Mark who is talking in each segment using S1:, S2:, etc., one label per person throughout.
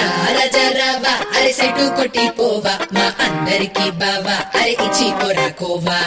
S1: రారజరావా అరే సెటు కొట్టి పోవా మా అందరికి బావా అరే ఇచ్చి పొరాకోవా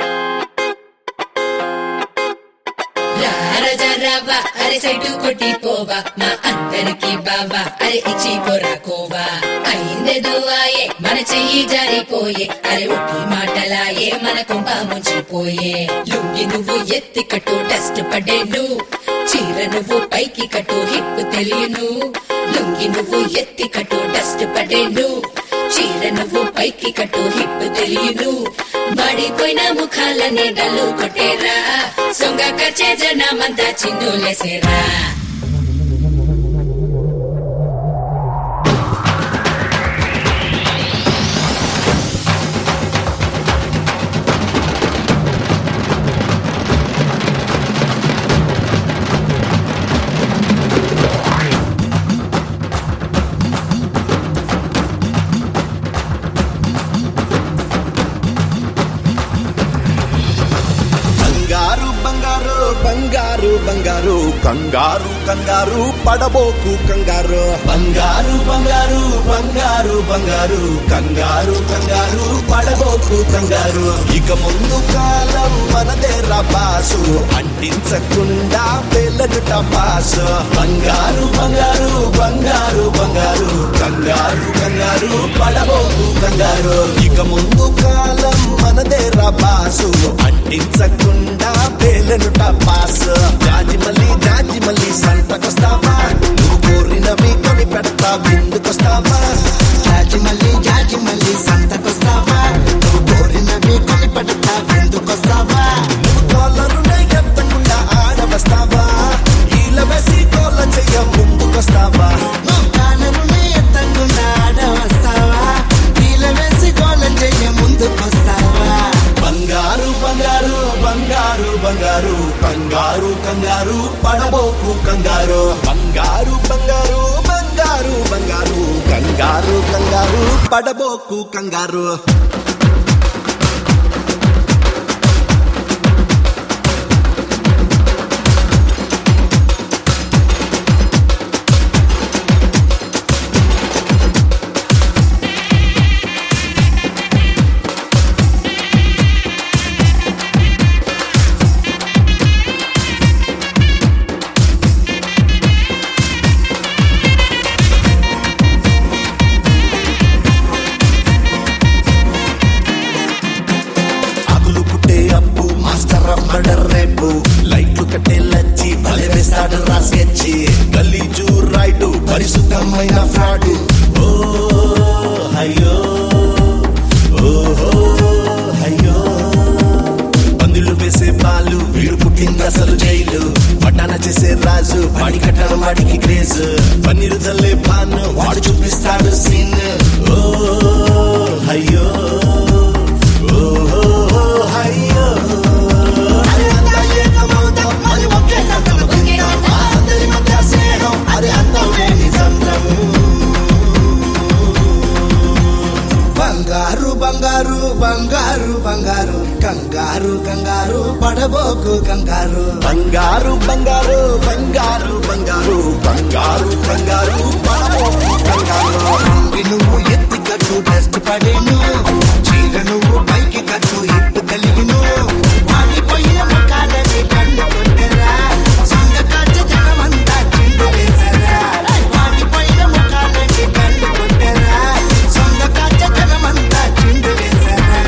S1: రారజరావా అరే సెటు కొట్టి పోవా మా అందరికి బావా అరే ఇచ్చి పొరాకోవా అయిందేదో ఆయే మన చెయ్యి జారిపోయే అరే ఒట్టి మాటలాయే మన కుంభ ముంచిపోయే లుంగి నువ్వు ఎత్తి కట్టు డస్ట్ పడేను చీర నువ్వు పైకి కట్టు హిప్ తెలియను లుంగి నువ్వు ఎత్తి కట్టు డస్ట్ పడేను చీర నువ్వు పైకి కట్టు హిప్ తెలియను బడిపోయిన ముఖాలనే డల్లు కొట్టేరా సొంగ కచ్చే జనమంతా చిందులేసేరా
S2: బంగారు బంగారు బంగారు బంగారు కంగారు కంగారు పడబోకు కంగారు బంగారు బంగారు బంగారు బంగారు కంగారు కంగారు పడబోకు కంగారు ఇక ముందు కాలం మనదే రబాసు అంటించకుండా పేర్లను టపాసు బంగారు బంగారు బంగారు బంగారు కంగారు కంగారు పడబోకు కంగారు ఇక ముందు కాలం మనదే రబాసు అంటించకుండా పేర్లను టపాసు జాజి మళ్ళీ జాజి మళ్ళీ సంతకొస్తావా నువ్వు కోరినవి కొని పెడతా విందుకొస్తావా
S3: జాజి మళ్ళీ జాజి మళ్ళీ సంతకొస్తావా నువ్వు కోరినవి కొని పెడతా ఎందుకొస్తావా
S2: నువ్వు కాలరునే ఎత్తకుండా ఆడవస్తావా ఈల వేసి కోల చెయ్య ముందుకొస్తావా
S3: నువ్వు కాలరునే ఎత్తకుండా ఆడవస్తావా నీళ్ళ వేసి గోల చెయ్య ముందుకొస్తావా
S2: బంగారు బంగారు బంగారు బంగారు కంగారు కంగారు పడబోకు కంగారు బంగారు బంగారు బంగారు బంగారు కంగారు కంగారు పడబోకు కంగారు అగులు పుట్టే అప్పు మాస్టర్ మర్డర్ రేపు లైట్లు కట్టే లచ్చి భలే వేస్తాడు రాసేచ్చి గలీజు రైటు పరిశుద్ధమైన ఫ్రాడు ఓ అయ్యో ఓహో అయ్యో పందులు వేసే పాలు వీడు పుట్టింది అసలు జైలు పట్టాన చేసే రాజు పడి కట్టడం వాడికి క్రేజ్ పన్నీరు చల్లే పాను వాడు చూపిస్తాడు సీన్ ఓ అయ్యో ఓహో అయ్యో
S3: అరే అంతా ఏకమవుదాం, మరి ఒకే కథలు విందాం. ఆ అందరి మధ్య స్నేహం, అది అంతం లేని సంద్రం. బంగారు బంగారు బంగారు బంగారు కంగారు కంగారు పడబోకు కంగారు
S2: బంగారు బంగారు బంగారు బంగారు బంగారు బంగారు పడబోకు కంగారు
S3: లుంగి నువ్వు ఎత్తి కట్టు డస్ట్ పడేను చీర నువ్వు పైకి కట్టు ఇప్పు కలిగిను వాడిపోయిన ముఖాలని కళ్ళు కొట్టరా సంగ కాచ జనమంతా చిందు వేసరా వాడిపోయిన ముఖాలని కళ్ళు కొట్టరా సంగ కాచ జనమంతా చిందు వేసరా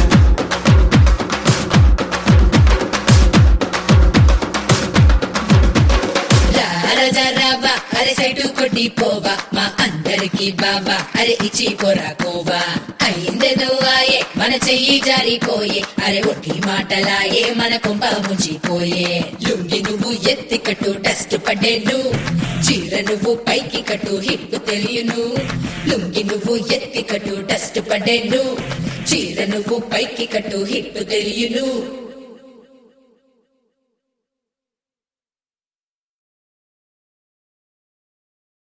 S1: రారజరావా అరే సైటు కొట్టి పోవా మా అందరికి బావా అరే ఇచ్చి పొరాకోవా అయిందేదో ఆయే మన చెయ్యి జారిపోయే అరే ఒట్టి మాటలాయే మన కుంభ ముంచిపోయే లుంగి నువ్వు ఎత్తి కట్టు డస్ట్ పడేను చీర నువ్వు పైకి కట్టు హిప్ తెలియను లుంగి నువ్వు ఎత్తి కట్టు డస్ట్ పడేను చీర నువ్వు పైకి కట్టు హిప్ తెలియను